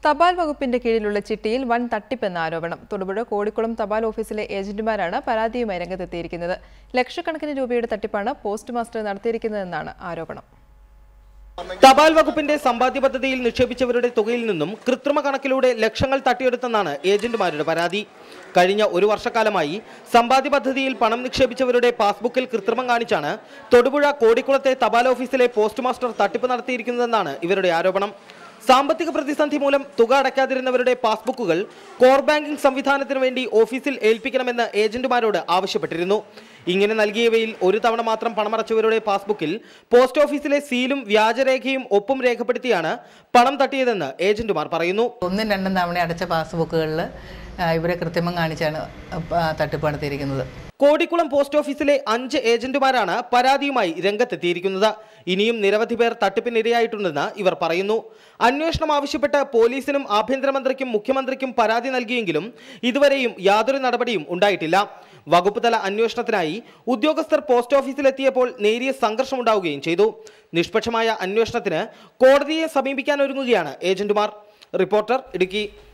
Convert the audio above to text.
തപാൽ വകുപ്പിന്റെ കീഴിലുള്ള ചിട്ടിയിൽ വൻ തട്ടിപ്പെന്ന ആരോപണം തൊടുപുഴ കോടിക്കുളം തപാൽ ഓഫീസിലെ ഏജന്റുമാരാണ് പരാതിയുമായി രംഗത്തെത്തിയിരിക്കുന്നത് ലക്ഷക്കണക്കിന് രൂപയുടെ തട്ടിപ്പാണ് പോസ്റ്റ് മാസ്റ്റർ നടത്തിയിരിക്കുന്നതെന്നാണ് ആരോപണം തപാൽ വകുപ്പിന്റെ സമ്പാദ്യ പദ്ധതിയിൽ നിക്ഷേപിച്ചവരുടെ തുകയിൽ നിന്നും കൃത്രിമ കണക്കിലൂടെ ലക്ഷങ്ങൾ തട്ടിയെടുത്തെന്നാണ് ഏജന്റുമാരുടെ പരാതി കഴിഞ്ഞ ഒരു വർഷക്കാലമായി സമ്പാദ്യ പദ്ധതിയിൽ പണം നിക്ഷേപിച്ചവരുടെ പാസ്ബുക്കിൽ കൃത്രിമം കാണിച്ചാണ് തൊടുപുഴ കോടിക്കുളത്തെ തപാൽ ഓഫീസിലെ പോസ്റ്റ് മാസ്റ്റർ തട്ടിപ്പ് നടത്തിയിരിക്കുന്നതെന്നാണ് ഇവരുടെ ആരോപണം സാമ്പത്തിക പ്രതിസന്ധി മൂലം തുക അടയ്ക്കാതിരുന്നവരുടെ പാസ്ബുക്കുകൾ കോർ ബാങ്കിംഗ് സംവിധാനത്തിന് വേണ്ടി ഓഫീസിൽ ഏൽപ്പിക്കണമെന്ന് ഏജന്റുമാരോട് ആവശ്യപ്പെട്ടിരുന്നു ഇങ്ങനെ നൽകിയവയിൽ ഒരു തവണ മാത്രം പണമടച്ചവരുടെ പാസ്ബുക്കിൽ പോസ്റ്റ് ഓഫീസിലെ സീലും വ്യാജരേഖയും ഒപ്പും രേഖപ്പെടുത്തിയാണ് പണം തട്ടിയതെന്ന് ഏജന്റുമാർ പറയുന്നു ഒന്നും രണ്ടും തവണ അടച്ച പാസ്ബുക്കുകളിൽ ഇവരെ കൃത്രിമം കാണിച്ചാണ് ആ, തട്ടിപ്പ് നടത്തിയിരിക്കുന്നത് കോടിക്കുളം പോസ്റ്റ് ഓഫീസിലെ അഞ്ച് ഏജന്റുമാരാണ് പരാതിയുമായി രംഗത്തെത്തിയിരിക്കുന്നത് ഇനിയും നിരവധി പേർ തട്ടിപ്പിനിരയായിട്ടുണ്ടെന്ന് ഇവർ പറയുന്നു അന്വേഷണം ആവശ്യപ്പെട്ട് പോലീസിനും ആഭ്യന്തരമന്ത്രിക്കും മുഖ്യമന്ത്രിക്കും പരാതി നൽകിയെങ്കിലും ഇതുവരെയും യാതൊരു നടപടിയും ഉണ്ടായിട്ടില്ല വകുപ്പ് തല അന്വേഷണത്തിനായി ഉദ്യോഗസ്ഥർ പോസ്റ്റ് ഓഫീസിലെത്തിയപ്പോൾ നേരിയ സംഘർഷമുണ്ടാവുകയും ചെയ്തു നിഷ്പക്ഷമായ അന്വേഷണത്തിന് കോടതിയെ സമീപിക്കാൻ ഒരുങ്ങുകയാണ് ഏജന്റുമാർ റിപ്പോർട്ടർ ഇടുക്കി